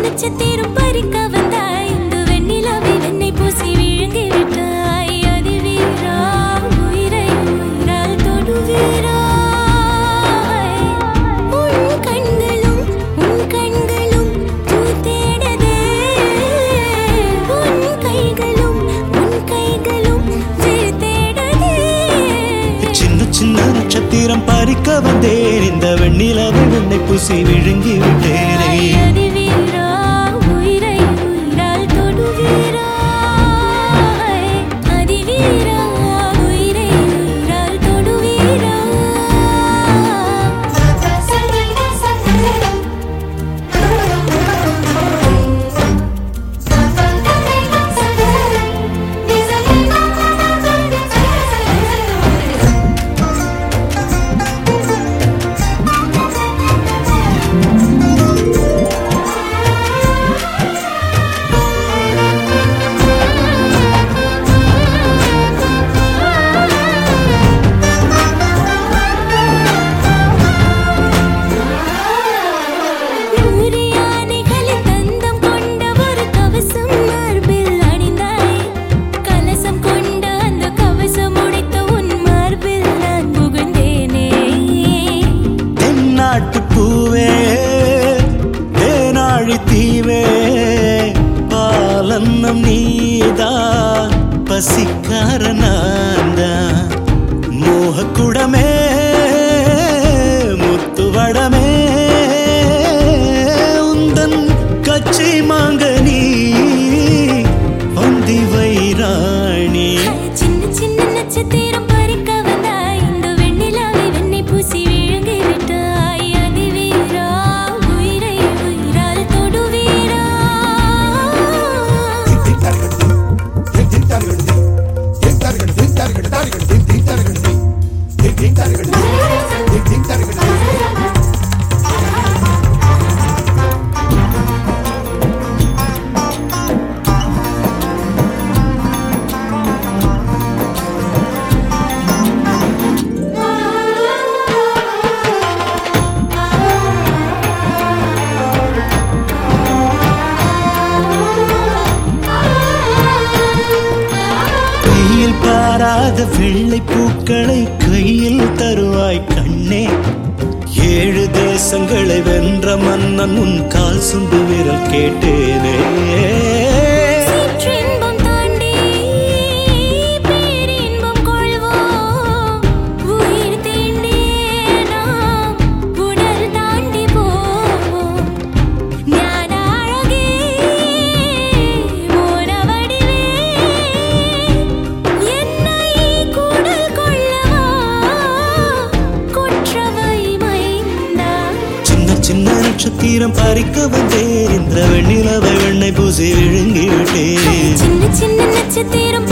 நட்சத்திரம் பறிக்க வந்தாய் இந்த வெண்ணிலாவை வெண்ணை பூசி விழுங்கி விட்டாய் அதிவீரா உயிரை உயிரால் தொடுவீரா உன் கண்களும் உன் கண்களும் தூத்தேடதே உன் கைகளும் உன் கைகளும் தேடதே சின்ன சின்ன நட்சத்திரம் பறிக்க வந்தேன் இந்த வெண்ணிலவை வெண்ணை பூசி விழுங்கி விட்டேனே அதிவீரா உயிரை உயிரால் தொடுவீரா அதிவீரா உயிரை உயிரால் தொடுவீரா நூறு யானைகளின் தந்தம் கொண்ட ஒரு கவசம் மார்பில் அணிந்தாய் கலசம் கொண்ட அந்த கவசம் உடைத்த உன் மார்பில் நான் புகுந்தேனே தென்னாட்டு பூவே தேனாழி தீவே பாலன்னம் நீதான் பசிக்கார நான்தான் மோகக்குடமே முத்துவடமே உந்தன் கச்சி மாங்கனி வந்தி வைராணி சின்ன சின்ன நட்சத்திரம் பறிக்க வந்தாய் இந்த வெண்ணிலாவை வெண்ணை பூசி விழுங்கி விட்டாய் அதிவீரா உயிரை உயிரால் தொடுவீரா கையில் பாராத வெள்ளை பூக்களை கையில் தருவாய் கண்ணே ஏழு தேசங்களை வென்ற மன்னன் உன் கால் சுண்டு விரல் கேட்டேனே சிற்றின்பம் தாண்டி பேரின்பம் கொள்வோம் உயிர் தீண்டி நாம் உடல் தாண்டி போவோம் ஞான அழகே மோன வடிவே என்னை கூடல் கொள்ளவா கொற்றவை மைந்தா சின்ன சின்ன நட்சத்திரம் பறிக்க வந்தேன் இந்த வெண்ணிலவை வெண்ணை பூசி விழுங்கி விட்டேன் சின்ன சின்ன நட்சத்திரம்